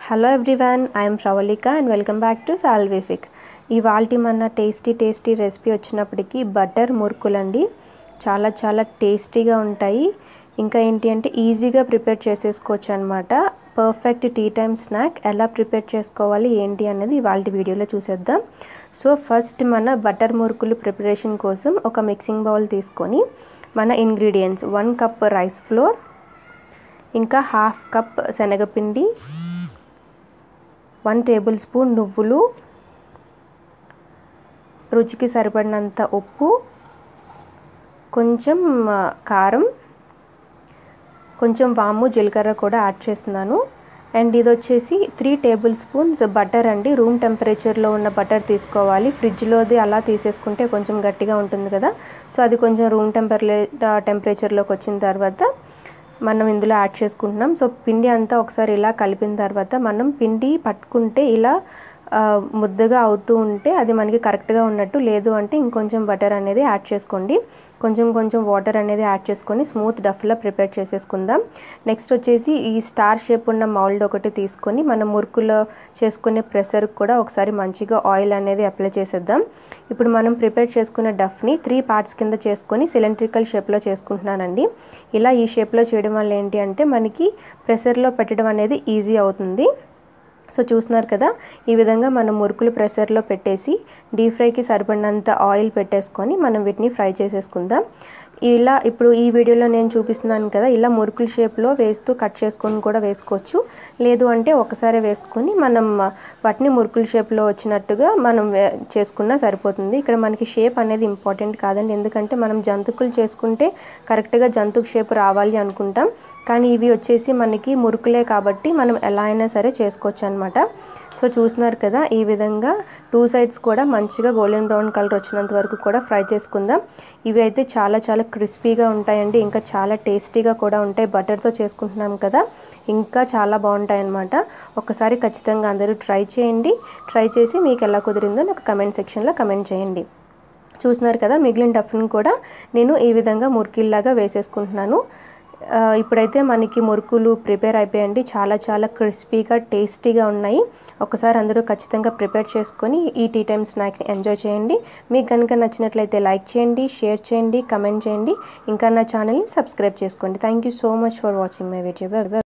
hello everyone I'm Pravalika and welcome back to సాల్విఫిక్ ఇవాళ మన టేస్టీ టేస్టీ రెసిపీ వచ్చినప్పటికీ బటర్ మురుకులండి చాలా చాలా టేస్టీగా ఉంటాయి ఇంకా ఏంటి అంటే ఈజీగా ప్రిపేర్ చేసేసుకోవచ్చు అనమాట పర్ఫెక్ట్ టీ టైమ్ స్నాక్ ఎలా ప్రిపేర్ చేసుకోవాలి ఏంటి అనేది ఇవాళ వీడియోలో చూసేద్దాం సో ఫస్ట్ మన బటర్ మురుకులు ప్రిపరేషన్ కోసం ఒక మిక్సింగ్ బౌల్ తీసుకొని మన ingredients one cup rice flour ఇంకా హాఫ్ కప్ శనగపిండి వన్ టేబుల్ స్పూన్ నువ్వులు రుచికి సరిపడినంత ఉప్పు కొంచెం కారం కొంచెం వాము జీలకర్ర కూడా యాడ్ చేస్తున్నాను అండ్ ఇది వచ్చేసి త్రీ టేబుల్ స్పూన్స్ బటర్ అండి రూమ్ టెంపరేచర్లో ఉన్న బటర్ తీసుకోవాలి ఫ్రిడ్జ్లోది అలా తీసేసుకుంటే కొంచెం గట్టిగా ఉంటుంది కదా సో అది కొంచెం రూమ్ టెంపరే టెంపరేచర్లోకి వచ్చిన తర్వాత మనం ఇందులో యాడ్ చేసుకుంటున్నాం సో పిండి అంతా ఒకసారి ఇలా కలిపిన తర్వాత మనం పిండి పట్టుకుంటే ఇలా ముద్దగా అవుతూ ఉంటే అది మనకి కరెక్ట్గా ఉన్నట్టు లేదు అంటే ఇంకొంచెం బటర్ అనేది యాడ్ చేసుకోండి కొంచెం కొంచెం వాటర్ అనేది యాడ్ చేసుకొని స్మూత్ డఫ్లా ప్రిపేర్ చేసేసుకుందాం నెక్స్ట్ వచ్చేసి ఈ స్టార్ షేప్ ఉన్న మౌల్డ్ ఒకటి తీసుకొని మనం మురుకులో చేసుకునే ప్రెషర్కి కూడా ఒకసారి మంచిగా ఆయిల్ అనేది అప్లై చేసేద్దాం ఇప్పుడు మనం ప్రిపేర్ చేసుకున్న డఫ్ని త్రీ పార్ట్స్ కింద చేసుకొని సిలిండ్రికల్ షేప్లో చేసుకుంటున్నానండి ఇలా ఈ షేప్లో చేయడం వల్ల ఏంటి అంటే మనకి ప్రెషర్లో పెట్టడం అనేది ఈజీ అవుతుంది సో చూస్తున్నారు కదా ఈ విధంగా మనం మురుకులు ప్రెషర్లో పెట్టేసి డీప్ ఫ్రైకి సరిపడినంత ఆయిల్ పెట్టేసుకొని మనం వీటిని ఫ్రై చేసేసుకుందాం ఇలా ఇప్పుడు ఈ వీడియోలో నేను చూపిస్తున్నాను కదా ఇలా మురుకుల షేప్లో వేస్తూ కట్ చేసుకొని కూడా వేసుకోవచ్చు లేదు అంటే ఒకసారి వేసుకొని మనం వాటిని మురుకుల షేప్లో వచ్చినట్టుగా మనం చేసుకున్నా సరిపోతుంది ఇక్కడ మనకి షేప్ అనేది ఇంపార్టెంట్ కాదండి ఎందుకంటే మనం జంతుకులు చేసుకుంటే కరెక్ట్గా జంతుకు షేప్ రావాలి అనుకుంటాం కానీ ఇవి వచ్చేసి మనకి మురుకులే కాబట్టి మనం ఎలా అయినా సరే చేసుకోవచ్చు అనమాట సో చూస్తున్నారు కదా ఈ విధంగా టూ సైడ్స్ కూడా మంచిగా గోల్డెన్ బ్రౌన్ కలర్ వచ్చినంత వరకు కూడా ఫ్రై చేసుకుందాం ఇవి అయితే చాలా చాలా క్రిస్పీగా ఉంటాయండి ఇంకా చాలా టేస్టీగా కూడా ఉంటాయి బటర్తో చేసుకుంటున్నాం కదా ఇంకా చాలా బాగుంటాయి అన్నమాట ఒకసారి ఖచ్చితంగా అందరూ ట్రై చేయండి ట్రై చేసి మీకు ఎలా కుదిరిందో నాకు కమెంట్ సెక్షన్లో కమెంట్ చేయండి చూస్తున్నారు కదా మిగిలిన డఫ్ని కూడా నేను ఈ విధంగా మురికిల్లాగా వేసేసుకుంటున్నాను ఇప్పుడైతే మనకి మురుకులు ప్రిపేర్ అయిపోయండి చాలా చాలా క్రిస్పీగా టేస్టీగా ఉన్నాయి ఒకసారి అందరూ ఖచ్చితంగా ప్రిపేర్ చేసుకొని ఈ టీ టైమ్ స్నాక్ని ఎంజాయ్ చేయండి మీకు కనుక నచ్చినట్లయితే లైక్ చేయండి షేర్ చేయండి కమెంట్ చేయండి ఇంకా నా ఛానల్ని సబ్స్క్రైబ్ చేసుకోండి thank you so much for watching my video